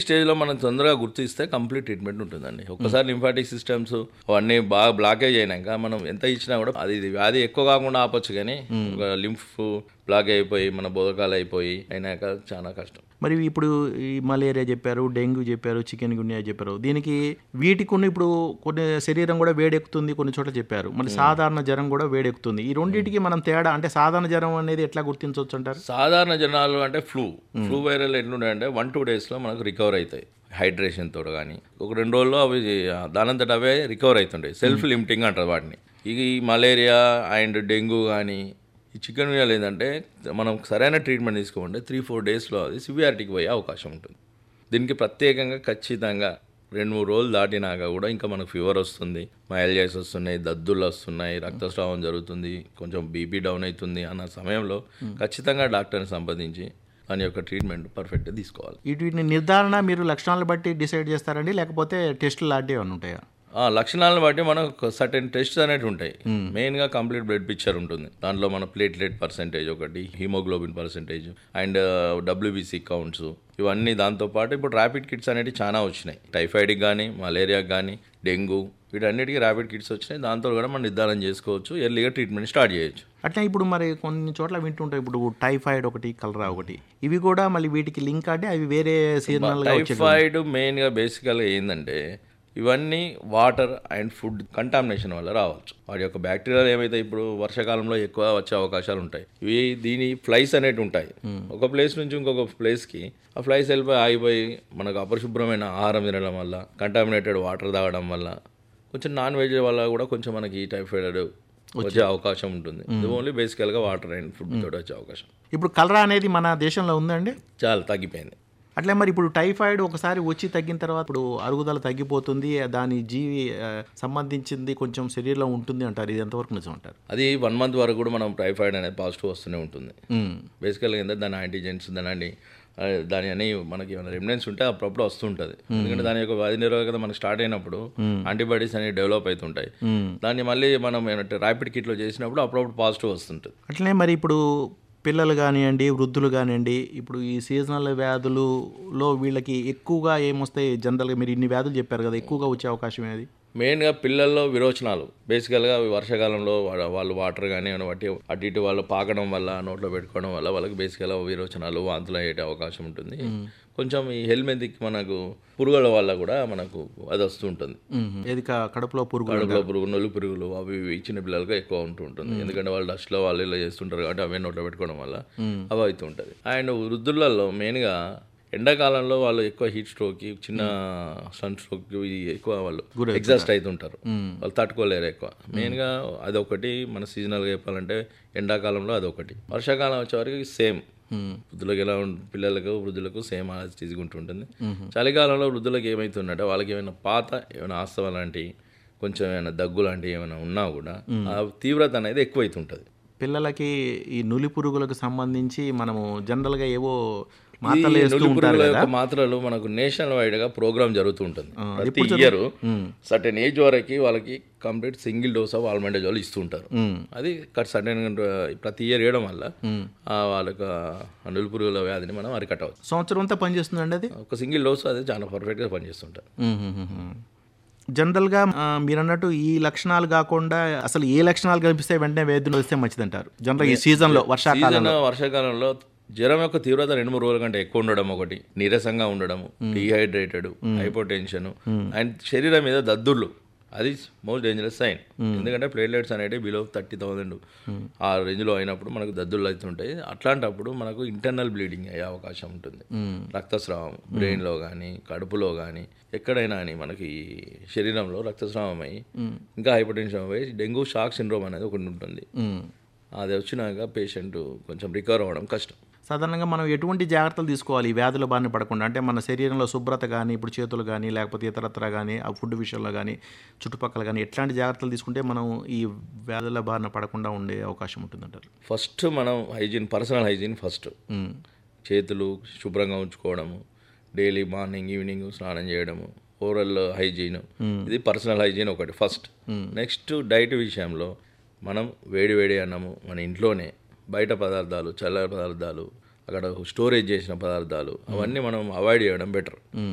స్టేజ్లో మనం తొందరగా గుర్తిస్తే కంప్లీట్ ట్రీట్మెంట్ ఉంటుందండి ఒక్కసారి లింఫాటిక్ సిస్టమ్స్ అవన్నీ బాగా బ్లాకేజ్ అయినాక మనం ఎంత ఇచ్చినా కూడా అది ఇది వ్యాధి ఎక్కువ కాకుండా ఆపొచ్చు కానీ ఒక లింఫ్ బ్లాక్ అయిపోయి మన బోధకాలు అయిపోయి అయినాక చాలా కష్టం మరి ఇప్పుడు ఈ మలేరియా చెప్పారు డెంగ్యూ చెప్పారు చికెన్ గున్యా చెప్పారు దీనికి వీటికి కొన్ని ఇప్పుడు కొన్ని శరీరం కూడా వేడెక్కుతుంది కొన్ని చోట్ల చెప్పారు మళ్ళీ సాధారణ జ్వరం కూడా వేడెక్కుతుంది ఈ రెండింటికి మనం తేడా అంటే సాధారణ జ్వరం అనేది ఎట్లా గుర్తించవచ్చు అంటారు సాధారణ జనాలు అంటే ఫ్లూ ఫ్లూ వైరల్ ఎట్లుంటాయంటే వన్ టూ డేస్లో మనకు రికవర్ అవుతాయి హైడ్రేషన్ తోడు కానీ ఒక రెండు రోజుల్లో అవి దానంతట అవే రికవర్ అవుతుంటాయి సెల్ఫ్ లిమిటింగ్ అంటారు వాటిని ఇక ఈ మలేరియా అండ్ డెంగ్యూ కానీ ఈ చికెన్ గున్యాలు ఏంటంటే మనం సరైన ట్రీట్మెంట్ తీసుకోమంటే త్రీ ఫోర్ డేస్లో అది సివియారిటీకి పోయే అవకాశం ఉంటుంది దీనికి ప్రత్యేకంగా ఖచ్చితంగా రెండు మూడు రోజులు దాటినాక కూడా ఇంకా మనకు ఫీవర్ వస్తుంది మైల్జైస్ వస్తున్నాయి దద్దులు వస్తున్నాయి రక్తస్రావం జరుగుతుంది కొంచెం బీపీ డౌన్ అవుతుంది అన్న సమయంలో ఖచ్చితంగా డాక్టర్ని సంప్రదించి దాని యొక్క ట్రీట్మెంట్ పర్ఫెక్ట్గా తీసుకోవాలి వీటిని నిర్ధారణ మీరు లక్షణాలను బట్టి డిసైడ్ చేస్తారండి లేకపోతే టెస్టులు లాంటివి ఏమైనా ఉంటాయా ఆ లక్షణాలను బట్టి మనకు సర్టెన్ టెస్ట్ అనేవి ఉంటాయి మెయిన్గా కంప్లీట్ బ్లడ్ పిక్చర్ ఉంటుంది దాంట్లో మన ప్లేట్లెట్ పర్సెంటేజ్ ఒకటి haemoglobin percentage and WBC counts ఇవన్నీ దాంతోపాటు ఇప్పుడు ర్యాపిడ్ కిట్స్ అనేవి చాలా వచ్చినాయి టైఫాయిడ్కి కానీ మలేరియాకి కానీ డెంగ్యూ వీటన్నిటికీ ర్యాపిడ్ కిట్స్ వచ్చినాయి దాంతో కూడా మనం నిర్ధారణ చేసుకోవచ్చు ఎర్లీగా ట్రీట్మెంట్ స్టార్ట్ చేయొచ్చు అట్లా ఇప్పుడు మరి కొన్ని చోట్ల వింటుంటాయి ఇప్పుడు టైఫాయిడ్ ఒకటి కలరా ఒకటి ఇవి కూడా మళ్ళీ వీటికి లింక్ అంటే అవి వేరే సీజనల్గా వచ్చే టైఫాయిడ్ మెయిన్గా బేసికల్గా ఏంటంటే ఇవన్నీ వాటర్ అండ్ ఫుడ్ కంటామినేషన్ వల్ల రావచ్చు వాటి యొక్క బ్యాక్టీరియాలు ఏమైతే ఇప్పుడు వర్షాకాలంలో ఎక్కువ వచ్చే అవకాశాలు ఉంటాయి ఇవి దీని ఫ్లైస్ అనేవి ఉంటాయి ఒక ప్లేస్ నుంచి ఇంకొక ప్లేస్కి ఆ ఫ్లైస్ వెళ్ళిపోయి ఆగిపోయి మనకు అపరిశుభ్రమైన ఆహారం తినడం వల్ల కంటామినేటెడ్ వాటర్ తాగడం వల్ల కొంచెం నాన్ వెజ్ వల్ల కూడా కొంచెం మనకి టైఫాయిడ్ వచ్చే అవకాశం ఉంటుంది ఇది ఓన్లీ బేసికల్గా వాటర్ అండ్ ఫుడ్ తోటి వచ్చే అవకాశం ఇప్పుడు కలరా అనేది మన దేశంలో ఉందండి చాలా తగ్గిపోయింది అట్లే మరి ఇప్పుడు టైఫాయిడ్ ఒకసారి వచ్చి తగ్గిన తర్వాత ఇప్పుడు అరుగుదల తగ్గిపోతుంది దాని జీవి ఆ, సంబంధించింది కొంచెం శరీరంలో ఉంటుంది అంటారు ఇది ఎంతవరకు నిజం అంటారు అది వన్ మంత్ వరకు కూడా మనం టైఫాయిడ్ అనేది పాజిటివ్ వస్తూనే ఉంటుంది ఉమ్. బేసికల్గా ఏంటంటే దాని యాంటీజెన్స్ దాని అన్ని ఆ, దాని అని మనకి ఏమైనా రెమినెన్స్ ఉంటే అప్పుడప్పుడు వస్తుంటుంది ఎందుకంటే దాని యొక్క వ్యాధి నిరోధకత మనకి స్టార్ట్ అయినప్పుడు యాంటీబాడీస్ అనేవి డెవలప్ అవుతుంటాయి దాన్ని మళ్ళీ మనం ఏంటంటే ర్యాపిడ్ కిట్లో చేసినప్పుడు అప్పుడప్పుడు పాజిటివ్ వస్తుంటుంది అట్లనే మరి ఇప్పుడు పిల్లలు కానివ్వండి వృద్ధులు కానివ్వండి ఇప్పుడు ఈ సీజనల్ వ్యాధులలో వీళ్ళకి ఎక్కువగా ఏమొస్తాయి జనరల్గా మీరు ఇన్ని వ్యాధులు చెప్పారు కదా ఎక్కువగా వచ్చే అవకాశం ఏది మెయిన్గా పిల్లల్లో విరోచనాలు బేసికల్గా అవి వర్షాకాలంలో వా- వాళ్ళు వాటర్ కానీ ఏమైనా బట్టి అటు ఇటు వాళ్ళు పాకడం వల్ల నోట్లో పెట్టుకోవడం వల్ల వాళ్ళకి బేసికల్గా విరోచనాలు వాంతులు అయ్యే అవకాశం ఉంటుంది కొంచెం ఈ హెల్మెట్కి మనకు పురుగుల వల్ల కూడా మనకు అది వస్తూ ఉంటుంది ఏది క- కడుపులో పురుగు కడుపులో పురుగు నొలి పురుగులు అవి ఇవి చిన్న పిల్లలకు ఎక్కువ ఉంటూ ఉంటుంది ఎందుకంటే వాళ్ళు డస్ట్లో వాళ్ళు ఇలా చేస్తుంటారు కాబట్టి అవే నోట్లో పెట్టుకోవడం వల్ల అవి అవుతూ ఉంటుంది అండ్ వృద్ధులలో మెయిన్గా ఎండాకాలంలో వాళ్ళు ఎక్కువ హీట్ స్ట్రోక్ చిన్న సన్ స్ట్రోక్ ఎక్కువ వాళ్ళు ఎగ్జాస్ట్ అవుతుంటారు వాళ్ళు తట్టుకోలేరు ఎక్కువ మెయిన్గా అదొకటి మన సీజనల్గా చెప్పాలంటే ఎండాకాలంలో అదొకటి వర్షాకాలం వచ్చేవరకు సేమ్ వృద్ధులకు ఎలా ఉం- పిల్లలకు వృద్ధులకు సేమ్ ఈజీగా ఉంటుంటుంది చలికాలంలో వృద్ధులకు ఏమవుతుందంటే వాళ్ళకి ఏమైనా పాత ఏమైనా ఆస్తవ లాంటి కొంచెం ఏమైనా దగ్గు లాంటివి ఏమైనా ఉన్నా కూడా ఆ తీవ్రత అనేది ఎక్కువైతుంటుంది పిల్లలకి ఈ నులి పురుగులకు సంబంధించి మనము జనరల్గా ఏవో ఈ మాత్రలు వేస్తూ నులి ఉంటారు పురుగుల కదా యొక్క మాత్రలు మనకు నేషనల్ వైడ్ గా ప్రోగ్రామ్ జరుగుతూ ఉంటుంది ప్రతి ఇయర్ సర్టెన్ ఏజ్ వరకు వాళ్ళకి complete single dose of albendazole ఇస్తూ ఉంటారు అది సర్టెన్ ప్రతి ఇయర్ వేయడం వల్ల ఆ వాళ్ళకి ఆ నులి పురుగుల వ్యాధిని మనం అరికట్టవచ్చు సంవత్సరం అంతా పనిచేస్తుందండి అది ఒక సింగిల్ డోస్ అది చాలా పర్ఫెక్ట్ గా పనిచేస్తుంటారు జనరల్గా ఆ, మీరు అన్నట్టు ఈ లక్షణాలు కాకుండా అసలు ఏ లక్షణాలు కనిపిస్తే వెంటనే వైద్యులు వస్తే మంచిదంటారు జనరల్ ఈ సీజన్లో వర్షాకాలం సీజన్ వర్షాకాలంలో జ్వరం యొక్క తీవ్రత రెండు మూడు రోజుల కంటే ఎక్కువ ఉండడం ఒకటి నీరసంగా ఉండడం డిహైడ్రేటెడ్ హైపోటెన్షన్ అండ్ శరీరం మీద దద్దుర్లు అది మోస్ట్ డేంజరస్ సైన్ ఎందుకంటే ప్లేట్లెట్స్ అనేవి బిలో థర్టీ థౌసండ్ ఆ రేంజ్లో అయినప్పుడు మనకు దద్దుర్లు అవుతుంటాయి అట్లాంటప్పుడు మనకు ఇంటర్నల్ బ్లీడింగ్ అయ్యే అవకాశం ఉంటుంది రక్తస్రావం బ్రెయిన్లో కానీ కడుపులో కానీ ఎక్కడైనా అని మనకి శరీరంలో రక్తస్రావం అయ్యి ఇంకా హైపోటెన్షన్ అయ్యి డెంగ్యూ షాక్ సిండ్రోమ్ అనేది ఒకటి ఉంటుంది అది వచ్చినాక పేషెంట్ కొంచెం రికవర్ అవ్వడం కష్టం సాధారణంగా మనం ఎటువంటి జాగ్రత్తలు తీసుకోవాలి ఈ వ్యాధుల బారిన పడకుండా అంటే మన శరీరంలో శుభ్రత కానీ ఇప్పుడు చేతులు కానీ లేకపోతే ఇతరత్ర కానీ ఆ ఫుడ్ విషయంలో కానీ చుట్టుపక్కల కానీ ఎట్లాంటి జాగ్రత్తలు తీసుకుంటే మనం ఈ వ్యాధుల బారిన పడకుండా ఉండే అవకాశం ఉంటుందంటారు ఫస్ట్ మనం హైజీన్ పర్సనల్ హైజీన్ ఫస్ట్ చేతులు శుభ్రంగా ఉంచుకోవడము డైలీ మార్నింగ్ ఈవినింగ్ స్నానం చేయడము ఓరల్ హైజీన్ ఇది పర్సనల్ హైజీన్ ఒకటి ఫస్ట్ నెక్స్ట్ డైట్ విషయంలో మనం వేడి వేడి అన్నము మన ఇంట్లోనే బయట పదార్థాలు చల్ల పదార్థాలు అక్కడ స్టోరేజ్ చేసిన పదార్థాలు అవన్నీ మనం అవాయిడ్ చేయడం బెటర్